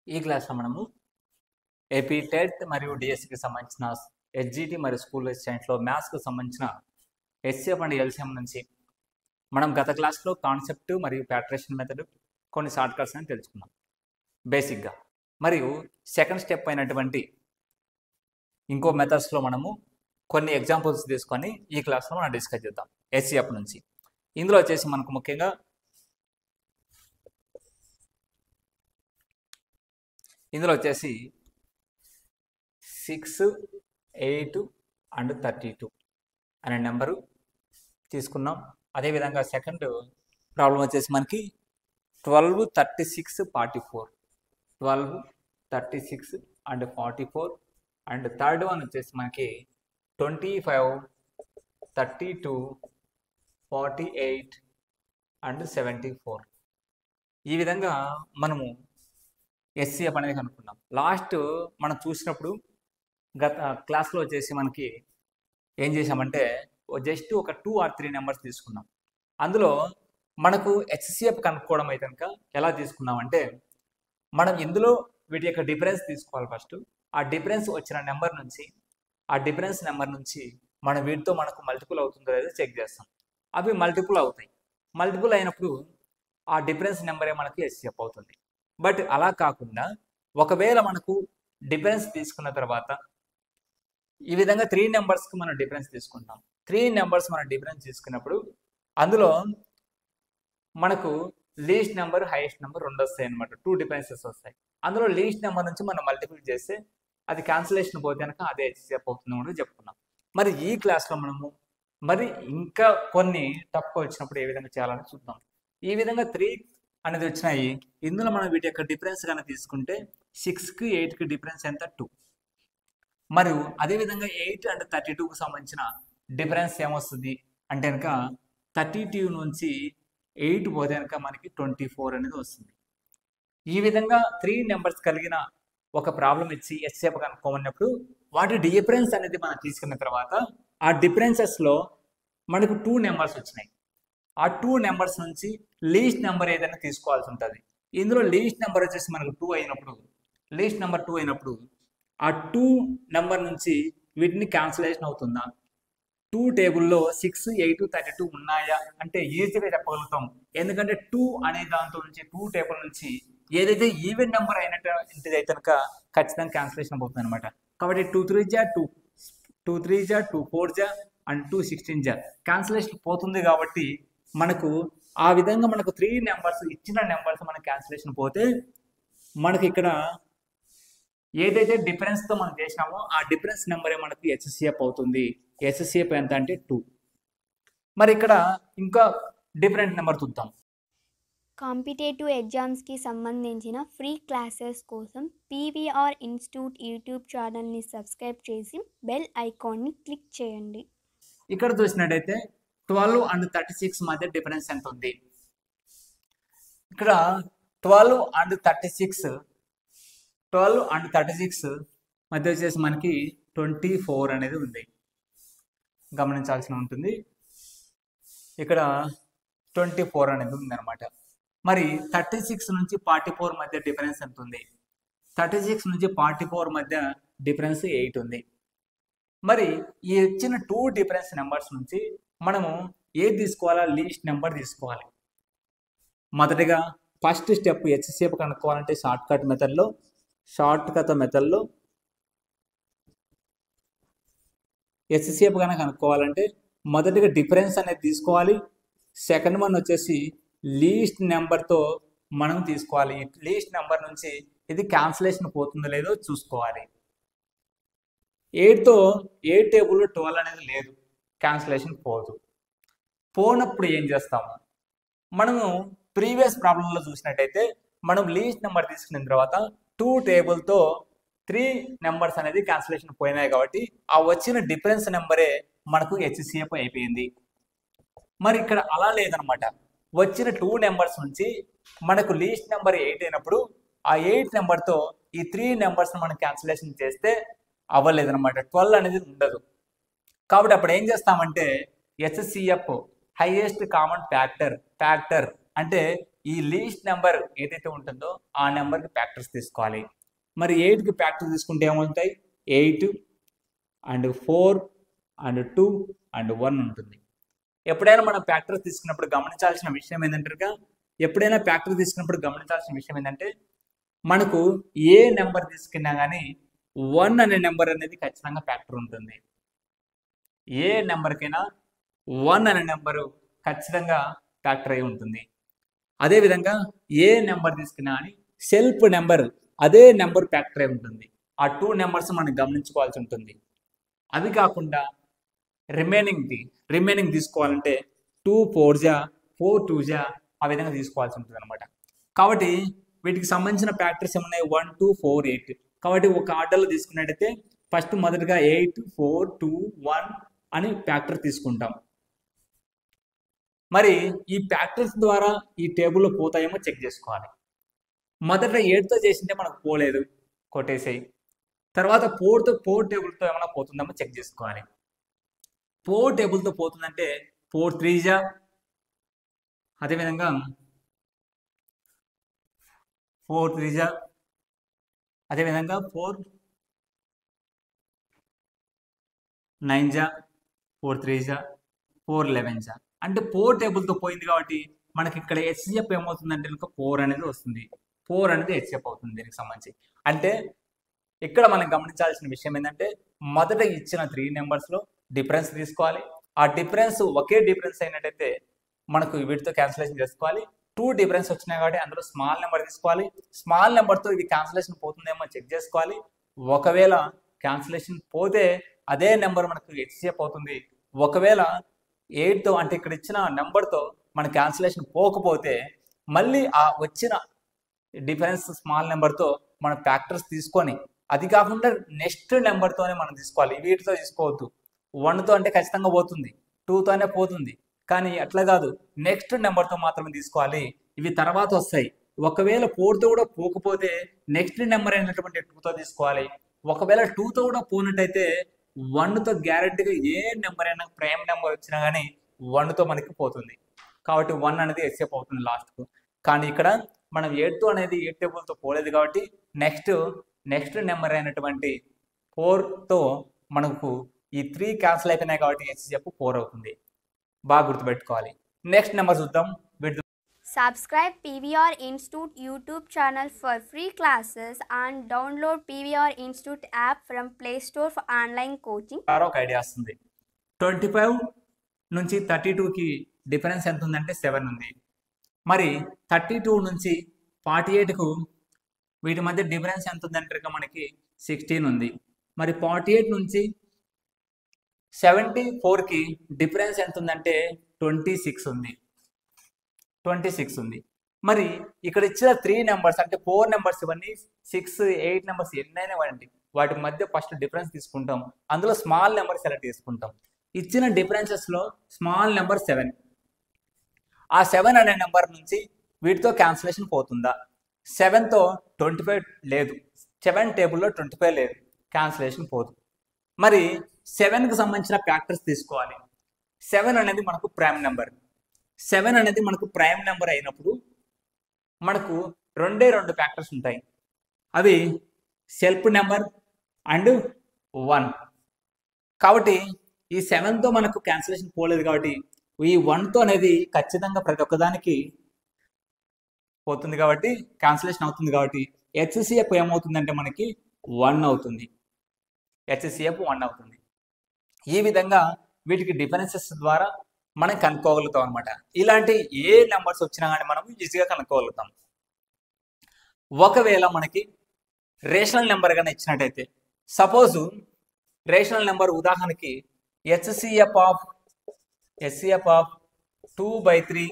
ఈ క్లాస్లో మనము ఏపీ టెట్ మరియు డిఎస్సికి సంబంధించిన హెచ్జిటి మరియు స్కూల్ సైన్స్లో మ్యాథ్స్కి సంబంధించిన హెచ్సిఎఫ్ అండ్ ఎల్సిఎం నుంచి మనం గత క్లాస్లో కాన్సెప్ట్ మరియు ప్యాట్రేషన్ మెథడ్ కొన్ని షార్ట్ కట్స్ అని తెలుసుకున్నాం బేసిక్గా మరియు సెకండ్ స్టెప్ అయినటువంటి ఇంకో మెథడ్స్లో మనము కొన్ని ఎగ్జాంపుల్స్ తీసుకొని ఈ క్లాస్లో మనం డిస్కస్ చేద్దాం హెచ్సిఎఫ్ నుంచి ఇందులో వచ్చేసి మనకు ముఖ్యంగా ఇందులో వచ్చేసి six eight and thirty two అనే నెంబరు తీసుకున్నాం అదేవిధంగా సెకండ్ ప్రాబ్లం వచ్చేసి మనకి twelve thirty six forty four twelve thirty six and forty four and third one వచ్చేసి మనకి twenty five thirty two forty eight and seventy four ఈ విధంగా మనము ఎస్సీఎఫ్ అనేది కనుక్కున్నాం లాస్ట్ మనం చూసినప్పుడు గత క్లాస్లో వచ్చేసి మనకి ఏం చేసామంటే జస్ట్ ఒక టూ ఆర్ త్రీ నెంబర్స్ తీసుకున్నాం అందులో మనకు హెచ్సిఎఫ్ కనుక్కోవడం అయితే కనుక ఎలా తీసుకున్నామంటే మనం ఇందులో వీటి యొక్క డిఫరెన్స్ తీసుకోవాలి ఫస్ట్ ఆ డిఫరెన్స్ వచ్చిన నెంబర్ నుంచి ఆ డిఫరెన్స్ నెంబర్ నుంచి మనం వీటితో మనకు మల్టిపుల్ అవుతుందో లేదో చెక్ చేస్తాం అవి మల్టిపుల్ అవుతాయి మల్టిపుల్ అయినప్పుడు ఆ డిఫరెన్స్ నెంబరే మనకి హెచ్సిఎఫ్ అవుతుంది బట్ అలా కాకుండా ఒకవేళ మనకు డిఫరెన్స్ తీసుకున్న తర్వాత ఈ విధంగా త్రీ నెంబర్స్కి మనం డిఫరెన్స్ తీసుకుంటాం త్రీ నెంబర్స్ మనం డిఫరెన్స్ తీసుకున్నప్పుడు అందులో మనకు లీస్ట్ నెంబర్ హైయెస్ట్ నెంబర్ రెండు వస్తాయి అనమాట టూ డిఫరెన్సెస్ వస్తాయి అందులో లీస్ట్ నెంబర్ నుంచి మనం మల్టిపుల్ చేస్తే అది క్యాన్సిలేషన్ పోతే కనుక అదే హెచ్సిఎఫ్ అవుతుంది కూడా చెప్పుకున్నాం మరి ఈ క్లాస్లో మనము మరి ఇంకా కొన్ని తక్కువ వచ్చినప్పుడు ఏ విధంగా చేయాలని చూద్దాం ఈ విధంగా త్రీ అనేది వచ్చినాయి ఇందులో మనం వీటి యొక్క డిఫరెన్స్ కనుక తీసుకుంటే సిక్స్కి ఎయిట్కి డిఫరెన్స్ ఎంత టూ మరియు అదేవిధంగా ఎయిట్ అండ్ థర్టీ టూకి సంబంధించిన డిఫరెన్స్ ఏమొస్తుంది అంటే కనుక థర్టీ టూ నుంచి ఎయిట్ పోతే కనుక మనకి ట్వంటీ ఫోర్ అనేది వస్తుంది ఈ విధంగా త్రీ నెంబర్స్ కలిగిన ఒక ప్రాబ్లం ఇచ్చి ఎస్సేపు కనుక్కోమన్నప్పుడు వాటి డిఫరెన్స్ అనేది మనం తీసుకున్న తర్వాత ఆ డిఫరెన్సెస్లో మనకు టూ నెంబర్స్ వచ్చినాయి ఆ టూ నెంబర్స్ నుంచి లీస్ట్ నెంబర్ ఏదైనా తీసుకోవాల్సి ఉంటుంది ఇందులో లీస్ట్ నెంబర్ వచ్చేసి మనకు టూ అయినప్పుడు లీస్ట్ నెంబర్ టూ అయినప్పుడు ఆ టూ నెంబర్ నుంచి వీటిని క్యాన్సిలేషన్ అవుతుందా టూ టేబుల్లో సిక్స్ ఎయిట్ థర్టీ టూ ఉన్నాయా అంటే ఈజీగా చెప్పగలుగుతాం ఎందుకంటే టూ అనే దాంతో నుంచి టూ టేబుల్ నుంచి ఏదైతే ఈవెన్ నెంబర్ అయినట్టు అయితే కనుక ఖచ్చితంగా క్యాన్సిలేషన్ అవుతుంది అనమాట కాబట్టి టూ త్రీ జా టూ టూ త్రీ జా టూ ఫోర్ జా అండ్ టూ సిక్స్టీన్ జా క్యాన్సిలేషన్ పోతుంది కాబట్టి మనకు ఆ విధంగా మనకు త్రీ నెంబర్స్ ఇచ్చిన నెంబర్స్ మనకు క్యాన్సిలేషన్ పోతే మనకి ఇక్కడ ఏదైతే డిఫరెన్స్తో మనం చేసినామో ఆ డిఫరెన్స్ నెంబరే మనకి హెచ్సిఎఫ్ అవుతుంది హెచ్సిఎఫ్ ఎంత అంటే టూ మరి ఇక్కడ ఇంకా డిఫరెంట్ నెంబర్ చూద్దాం కాంపిటేటివ్ ఎగ్జామ్స్కి సంబంధించిన ఫ్రీ క్లాసెస్ కోసం పీవీఆర్ ఇన్స్టిట్యూట్ యూట్యూబ్ ఛానల్ని సబ్స్క్రైబ్ చేసి బెల్ ఐకాన్ని క్లిక్ చేయండి ఇక్కడ చూసినట్టయితే ట్వెల్వ్ అండ్ థర్టీ సిక్స్ మధ్య డిఫరెన్స్ ఎంత ఉంది ఇక్కడ twelve and thirty six twelve and thirty six మధ్య వచ్చేసి మనకి ట్వంటీ ఫోర్ అనేది ఉంది గమనించాల్సి ఉంటుంది ఇక్కడ ట్వంటీ ఫోర్ అనేది ఉంది అనమాట మరి థర్టీ సిక్స్ నుంచి ఫార్టీ ఫోర్ మధ్య డిఫరెన్స్ ఎంత ఉంది థర్టీ సిక్స్ నుంచి ఫార్టీ ఫోర్ మధ్య డిఫరెన్స్ ఎయిట్ ఉంది మరి ఈ ఇచ్చిన టూ డిఫరెన్స్ నెంబర్స్ నుంచి మనము ఏది తీసుకోవాలా లీస్ట్ నెంబర్ తీసుకోవాలి మొదటిగా ఫస్ట్ స్టెప్ హెచ్సిఎఫ్ కనుక్కోవాలంటే షార్ట్ కట్ మెథడ్లో షార్ట్ కట్ మెథడ్లో హెచ్సిఎఫ్ కనుక కనుక్కోవాలంటే మొదటిగా డిఫరెన్స్ అనేది తీసుకోవాలి సెకండ్ వన్ వచ్చేసి లీస్ట్ నెంబర్తో మనం తీసుకోవాలి లీస్ట్ నెంబర్ నుంచి ఇది క్యాన్సిలేషన్ పోతుందో లేదో చూసుకోవాలి ఎయిట్తో ఎయిట్ టేబుల్లో ట్వెల్వ్ అనేది లేదు క్యాన్సిలేషన్ పోదు పోనప్పుడు ఏం చేస్తాము మనము ప్రీవియస్ ప్రాబ్లంలో చూసినట్టయితే మనం లీస్ట్ నెంబర్ తీసుకున్న తర్వాత టూ టేబుల్తో త్రీ నెంబర్స్ అనేది క్యాన్సిలేషన్ పోయినాయి కాబట్టి ఆ వచ్చిన డిఫరెన్స్ నెంబరే మనకు హెచ్సిఎఫ్ అయిపోయింది మరి ఇక్కడ అలా లేదనమాట వచ్చిన టూ నెంబర్స్ నుంచి మనకు లీస్ట్ నెంబర్ ఎయిట్ అయినప్పుడు ఆ ఎయిట్ నెంబర్తో ఈ త్రీ నెంబర్స్ మనం క్యాన్సిలేషన్ చేస్తే అవ్వలేదన్నమాట ట్వెల్వ్ అనేది ఉండదు కాబట్టి అప్పుడు ఏం చేస్తామంటే SSCF highest common factor factor అంటే ఈ లీస్ట్ నెంబర్ ఏదైతే ఉంటుందో ఆ నెంబర్కి ఫ్యాక్టర్స్ తీసుకోవాలి మరి ఎయిట్కి ఫ్యాక్టర్ తీసుకుంటే ఏమవుతాయి eight and four and two and one ఉంటుంది ఎప్పుడైనా మనం ఫ్యాక్టర్ తీసుకున్నప్పుడు గమనించాల్సిన విషయం ఏంటంటే ఎప్పుడైనా ఫ్యాక్టర్ తీసుకున్నప్పుడు గమనించాల్సిన విషయం ఏంటంటే మనకు ఏ నెంబర్ తీసుకున్నా కానీ వన్ అనే నెంబర్ అనేది ఖచ్చితంగా ఫ్యాక్టర్ ఉంటుంది ఏ నెంబర్కైనా వన్ అనే నెంబరు ఖచ్చితంగా ఫ్యాక్టర్ అయి ఉంటుంది అదేవిధంగా ఏ నెంబర్ తీసుకున్నా కానీ సెల్ఫ్ నెంబర్ అదే నెంబర్ ఫ్యాక్టర్ అయి ఉంటుంది ఆ టూ నెంబర్స్ మనం గమనించుకోవాల్సి ఉంటుంది అవి కాకుండా రిమైనింగ్ది రిమైనింగ్ తీసుకోవాలంటే టూ ఫోర్ జా ఫోర్ టూ జా ఆ విధంగా తీసుకోవాల్సి ఉంటుంది అనమాట కాబట్టి వీటికి సంబంధించిన ఫ్యాక్టర్స్ ఏమున్నాయి వన్ టూ ఫోర్ ఎయిట్ కాబట్టి ఒక ఆర్డర్లో తీసుకున్నట్టయితే ఫస్ట్ మొదటగా ఎయిట్ ఫోర్ టూ వన్ అని ఫ్యాక్టర్ తీసుకుంటాం మరి ఈ ఫ్యాక్టర్స్ ద్వారా ఈ టేబుల్లో పోతాయేమో చెక్ చేసుకోవాలి మొదట ఎయిట్తో చేసింటే మనకు పోలేదు కొట్టేసాయి తర్వాత ఫోర్తో ఫోర్ టేబుల్తో ఏమైనా పోతుందేమో చెక్ చేసుకోవాలి ఫోర్ టేబుల్తో పోతుందంటే ఫోర్ త్రీజా అదేవిధంగా ఫోర్ త్రీజా అదేవిధంగా ఫోర్ నైన్ జా ఫోర్ త్రీ జా ఫోర్ లెవెన్ జా అంటే ఫోర్ టేబుల్తో పోయింది కాబట్టి మనకి ఇక్కడ హెచ్సిఎఫ్ ఏమవుతుందంటే కనుక ఫోర్ అనేది వస్తుంది ఫోర్ అనేది హెచ్సిఎఫ్ అవుతుంది దీనికి సంబంధించి అంటే ఇక్కడ మనం గమనించాల్సిన విషయం ఏంటంటే మొదట ఇచ్చిన త్రీ నెంబర్స్లో డిఫరెన్స్ తీసుకోవాలి ఆ డిఫరెన్స్ ఒకే డిఫరెన్స్ అయినట్టయితే మనకు వీటితో క్యాన్సిలేషన్ చేసుకోవాలి టూ డిఫరెన్స్ వచ్చినాయి కాబట్టి అందులో స్మాల్ నెంబర్ తీసుకోవాలి స్మాల్ నెంబర్తో ఇది క్యాన్సిలేషన్ పోతుందేమో చెక్ చేసుకోవాలి ఒకవేళ క్యాన్సిలేషన్ పోతే అదే నెంబర్ మనకు హెచ్సిఎఫ్ అవుతుంది ఒకవేళ ఎయిట్తో అంటే ఇక్కడ ఇచ్చిన నెంబర్తో మన క్యాన్సిలేషన్ పోకపోతే మళ్ళీ ఆ వచ్చిన డిఫరెన్స్ స్మాల్ నెంబర్తో మన ఫ్యాక్టర్స్ తీసుకొని అది కాకుండా నెక్స్ట్ నెంబర్తోనే మనం తీసుకోవాలి వీటితో తీసుకోవద్దు వన్తో అంటే ఖచ్చితంగా పోతుంది టూతోనే పోతుంది కానీ అట్లా కాదు నెక్స్ట్ నెంబర్తో మాత్రమే తీసుకోవాలి ఇవి తర్వాత వస్తాయి ఒకవేళ ఫోర్తో కూడా పోకపోతే నెక్స్ట్ నెంబర్ అయినటువంటి టూతో తీసుకోవాలి ఒకవేళ టూతో కూడా పోనట్టయితే వన్తో గ్యారెంటీగా ఏ నెంబర్ అయినా ప్రైమ్ నెంబర్ వచ్చినా కానీ వన్తో మనకి పోతుంది కాబట్టి వన్ అనేది ఎస్ఏప్ అవుతుంది లాస్ట్కు కానీ ఇక్కడ మనం ఎయిట్ అనేది ఎయిట్ టేబుల్తో పోలేదు కాబట్టి నెక్స్ట్ నెక్స్ట్ నెంబర్ అయినటువంటి ఫోర్తో మనకు ఈ త్రీ క్యాన్సిల్ అయిపోయినాయి కాబట్టి హెచ్సిఎఫ్ ఫోర్ అవుతుంది బాగా గుర్తుపెట్టుకోవాలి నెక్స్ట్ నెంబర్ చూద్దాం వీటి Subscribe PVR Institute YouTube channel for free classes and download PVR Institute app from Play Store for online coaching. ద్వారా ఒక ఐడియా వస్తుంది ట్వంటీ ఫైవ్ నుంచి థర్టీ టూకి డిఫరెన్స్ ఎంత ఉందంటే సెవెన్ ఉంది మరి థర్టీ టూ నుంచి ఫార్టీ ఎయిట్కు వీటి మధ్య డిఫరెన్స్ ఎంత ఉందంటే కనుక మనకి సిక్స్టీన్ ఉంది మరి ఫార్టీ ఎయిట్ నుంచి సెవెంటీ ఫోర్కి డిఫరెన్స్ ఎంత ఉందంటే ట్వంటీ సిక్స్ ఉంది ట్వంటీ సిక్స్ ఉంది మరి ఇక్కడ ఇచ్చిన త్రీ నెంబర్స్ అంటే ఫోర్ నెంబర్స్ ఇవన్నీ సిక్స్ ఎయిట్ నెంబర్స్ ఎన్నైనా ఇవ్వండి వాటి మధ్య ఫస్ట్ డిఫరెన్స్ తీసుకుంటాం అందులో స్మాల్ నెంబర్ సెలెక్ట్ చేసుకుంటాం ఇచ్చిన డిఫరెన్సెస్లో స్మాల్ నెంబర్ సెవెన్ ఆ సెవెన్ అనే నెంబర్ నుంచి వీటితో క్యాన్సిలేషన్ పోతుందా సెవెన్తో ట్వంటీ ఫైవ్ లేదు సెవెన్ టేబుల్లో ట్వంటీ ఫైవ్ లేదు క్యాన్సిలేషన్ పోదు మరి సెవెన్కి సంబంధించిన ఫ్యాక్టర్స్ తీసుకోవాలి సెవెన్ అనేది మనకు ప్రైమ్ నెంబర్ సెవెన్ అనేది మనకు ప్రైమ్ నెంబర్ అయినప్పుడు మనకు రెండే రెండు ఫ్యాక్టర్స్ ఉంటాయి అవి సెల్ఫ్ నెంబర్ అండ్ వన్ కాబట్టి ఈ సెవెన్తో మనకు క్యాన్సిలేషన్ పోలేదు కాబట్టి ఈ వన్తో అనేది ఖచ్చితంగా ప్రతి ఒక్కదానికి పోతుంది కాబట్టి క్యాన్సిలేషన్ అవుతుంది కాబట్టి హెచ్సిఎఫ్ ఏమవుతుందంటే మనకి వన్ అవుతుంది హెచ్సిఎఫ్ వన్ అవుతుంది ఈ విధంగా వీటికి డిఫరెన్సెస్ ద్వారా మనం కనుక్కోగలుగుతాం అనమాట ఇలాంటి ఏ నెంబర్స్ వచ్చినా కానీ మనం ఈజీగా కనుక్కోగలుగుతాం ఒకవేళ మనకి రేషనల్ నెంబర్ కానీ ఇచ్చినట్టయితే సపోజ్ రేషనల్ నెంబర్ ఉదాహరణకి HCF of HCF of two by three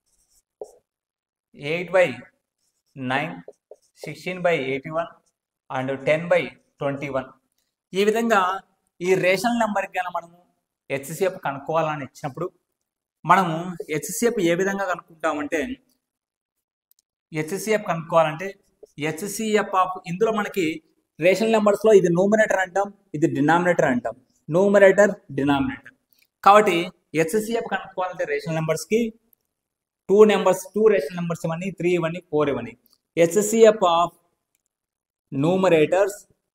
eight by nine sixteen by eighty one and ten by twenty one ఈ విధంగా ఈ రేషనల్ నెంబర్కి కానీ మనము హెచ్సిఎఫ్ కనుక్కోవాలని ఇచ్చినప్పుడు మనము హెచ్సిఎఫ్ ఏ విధంగా కనుక్కుంటామంటే హెచ్సిఎఫ్ కనుక్కోవాలంటే హెచ్సిఎఫ్ ఆఫ్ ఇందులో మనకి రేషనల్ నెంబర్స్లో ఇది నూమినేటర్ అంటాం ఇది డినామినేటర్ అంటాం నూమినేటర్ డినామినేటర్ కాబట్టి హెచ్సిఎఫ్ కనుక్కోవాలంటే రేషనల్ నెంబర్స్కి two numbers two rational numbers ఇవ్వండి త్రీ ఇవ్వండి ఫోర్ ఇవ్వండి HCF of numerators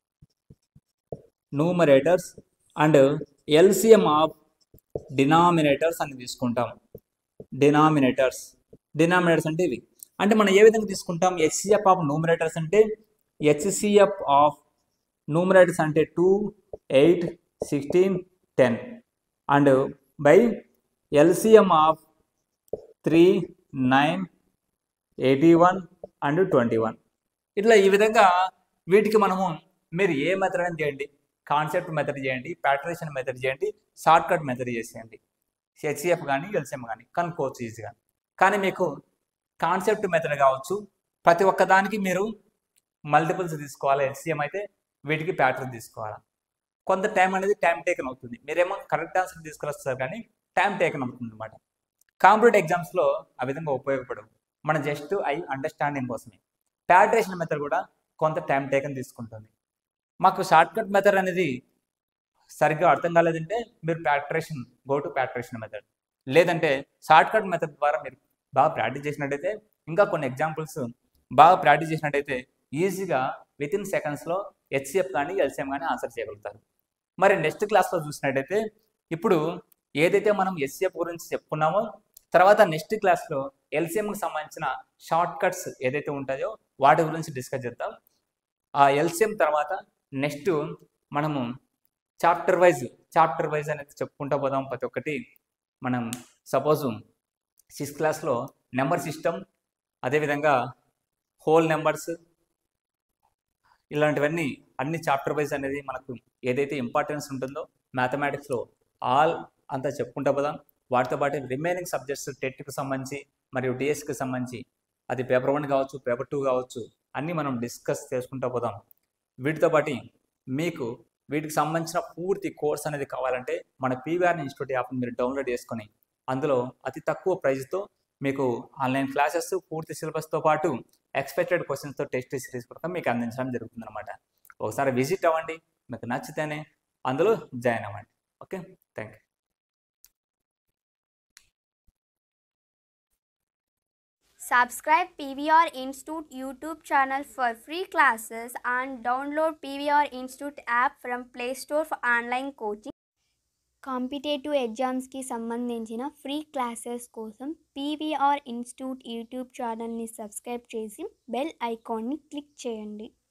numerators and LCM of denominators అని తీసుకుంటాం డినామినేటర్స్ డినామినేటర్స్ అంటే ఇవి అంటే మనం ఏ విధంగా తీసుకుంటాం హెచ్సిఎఫ్ ఆఫ్ న్యూమరేటర్స్ అంటే హెచ్సిఎఫ్ ఆఫ్ న్యూమరేటర్స్ అంటే two eight sixteen ten and by LCM of three nine eighty one and twenty one ఇట్లా ఈ విధంగా వీటికి మనము మీరు ఏ మెథడ్ అని చేయండి కాన్సెప్ట్ మెథడ్ చేయండి ప్యాటరేషన్ మెథడ్ చేయండి షార్ట్ కట్ మెథడ్ చేసేయండి హెచ్సిఎఫ్ కానీ ఎల్సిఎం కానీ కనుక్కోవచ్చు ఈజీగా కానీ మీకు కాన్సెప్ట్ మెథడ్ కావచ్చు ప్రతి ఒక్క దానికి మీరు మల్టిపుల్స్ తీసుకోవాలి ఎల్సిఎం అయితే వీటికి ప్యాటర్న్ తీసుకోవాలి కొంత టైం అనేది టైం టేకన్ అవుతుంది మీరేమో కరెక్ట్ ఆన్సర్ తీసుకొస్తారు కానీ టైం టేకన్ అవుతుంది అనమాట కాంపిటేటివ్ ఎగ్జామ్స్లో ఆ విధంగా ఉపయోగపడవు మన జస్ట్ ఐ అండర్స్టాండింగ్ కోసమే ప్యాటరేషన్ మెథడ్ కూడా కొంత టైం టేకన్ తీసుకుంటుంది మాకు షార్ట్ కట్ మెథడ్ అనేది సరిగ్గా అర్థం కాలేదంటే మీరు ప్యాటరేషన్ గో టు ప్యాటరేషన్ మెథడ్ లేదంటే షార్ట్ కట్ మెథడ్ ద్వారా మీరు బాగా ప్రాక్టీస్ చేసినట్టయితే ఇంకా కొన్ని ఎగ్జాంపుల్స్ బాగా ప్రాక్టీస్ చేసినట్టయితే ఈజీగా విత్ ఇన్ సెకండ్స్లో హెచ్సిఎఫ్ కానీ ఎల్సిఎం కానీ ఆన్సర్ చేయగలుగుతారు మరి నెక్స్ట్ క్లాస్లో చూసినట్టయితే ఇప్పుడు ఏదైతే మనం ఎస్సిఎఫ్ గురించి చెప్పుకున్నామో తర్వాత నెక్స్ట్ క్లాస్లో ఎల్సిఎంకి సంబంధించిన షార్ట్ కట్స్ ఏదైతే ఉంటాయో వాటి గురించి డిస్కస్ చేద్దాం ఆ ఎల్సిఎం తర్వాత నెక్స్ట్ మనము చాప్టర్ వైజ్ చాప్టర్ వైజ్ అనేది చెప్పుకుంటూ పోదాం ప్రతి ఒక్కటి మనం సపోజ్ సిక్స్త్ క్లాస్లో నెంబర్ సిస్టమ్ అదేవిధంగా హోల్ నెంబర్స్ ఇలాంటివన్నీ అన్ని చాప్టర్ వైజ్ అనేది మనకు ఏదైతే ఇంపార్టెన్స్ ఉంటుందో మ్యాథమెటిక్స్లో ఆల్ అంతా చెప్పుకుంటా పోదాం వాటితో పాటు రిమైనింగ్ సబ్జెక్ట్స్ టెట్కి సంబంధించి మరియు డిఎస్కి సంబంధించి అది పేపర్ వన్ కావచ్చు పేపర్ టూ కావచ్చు అన్నీ మనం డిస్కస్ చేసుకుంటూ పోదాం వీటితో పాటు మీకు వీటికి సంబంధించిన పూర్తి కోర్స్ అనేది కావాలంటే మన పీవీఆర్ ఇన్స్టిట్యూట్ యాప్ని మీరు డౌన్లోడ్ చేసుకొని అందులో అతి తక్కువ ప్రైస్తో మీకు ఆన్లైన్ క్లాసెస్ పూర్తి సిలబస్తో పాటు ఎక్స్పెక్టెడ్ క్వశ్చన్స్తో టెస్ట్ సిరీస్ కూడా మీకు అందించడం జరుగుతుంది అనమాట ఒకసారి విజిట్ అవ్వండి మీకు నచ్చితేనే అందులో జాయిన్ అవ్వండి okay thank you Subscribe PVR Institute YouTube channel for free classes and download PVR Institute app from Play Store for online coaching. Competitive ఎగ్జామ్స్కి సంబంధించిన ఫ్రీ క్లాసెస్ కోసం పీవీఆర్ ఇన్స్టిట్యూట్ యూట్యూబ్ ఛానల్ని సబ్స్క్రైబ్ చేసి బెల్ ఐకాన్ని click చేయండి